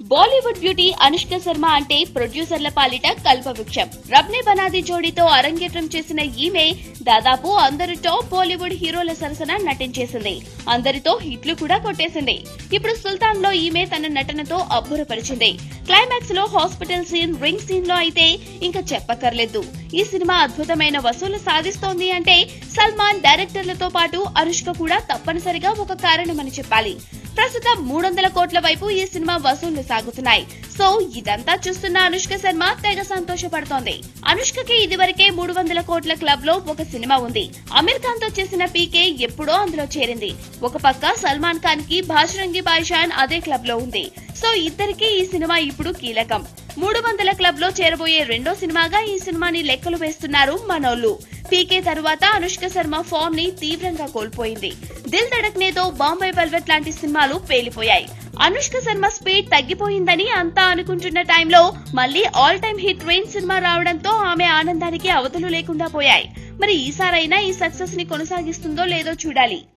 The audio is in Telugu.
బాలీవుడ్ బ్యూటీ అనుష్క శర్మ అంటే ప్రొడ్యూసర్ల పాలిట కల్పవృక్షం రబ్నే బనాది జోడీతో అరంగేట్రం చేసిన ఈమె దాదాపు అందరి టాప్ బాలీవుడ్ హీరోల సరసన నటించేసింది అందరితో హిట్లు కూడా కొట్టేసింది ఇప్పుడు సుల్తాన్ లో ఈమె తన నటనతో అబ్బురపరిచింది క్లైమాక్స్ లో హాస్పిటల్ సీన్ రింగ్ సీన్ లో అయితే ఇంకా చెప్పక్కర్లేదు ఈ సినిమా అద్భుతమైన వసూలు సాధిస్తోంది అంటే సల్మాన్ డైరెక్టర్లతో పాటు అనుష్క కూడా తప్పనిసరిగా ఒక కారణమని చెప్పాలి ప్రస్తుతం మూడు వందల కోట్ల వైపు ఈ సినిమా వసూళ్లు సాగుతున్నాయి సో ఇదంతా చూస్తున్న అనుష్క శర్మ తెగ సంతోషపడుతోంది అనుష్కకి ఇదివరకే మూడు వందల కోట్ల క్లబ్ లో ఒక సినిమా ఉంది అమీర్ ఖాన్ తో చేసిన పీకే ఎప్పుడో అందులో చేరింది ఒక పక్క సల్మాన్ ఖాన్ కి భాషరంగి బాయిషాన్ అదే క్లబ్ లో ఉంది సో ఇద్దరికి ఈ సినిమా ఇప్పుడు కీలకం మూడు వందల క్లబ్ లో చేరబోయే రెండో సినిమాగా ఈ సినిమాని లెక్కలు వేస్తున్నారు మనోళ్ళు పీకే తరువాత అనుష్క శర్మ ఫామ్ ని తీవ్రంగా కోల్పోయింది దిల్ ధడక్నేతో బాంబే వెల్వెట్ లాంటి సినిమాలు పేలిపోయాయి అనుష్క శర్మ స్పీడ్ తగ్గిపోయిందని అంతా అనుకుంటున్న టైంలో మళ్ళీ ఆల్ టైమ్ హిట్ రెయిన్ సినిమా రావడంతో ఆమె ఆనందానికి అవధులు లేకుండా పోయాయి మరి ఈసారైనా ఈ సక్సెస్ ని కొనసాగిస్తుందో లేదో చూడాలి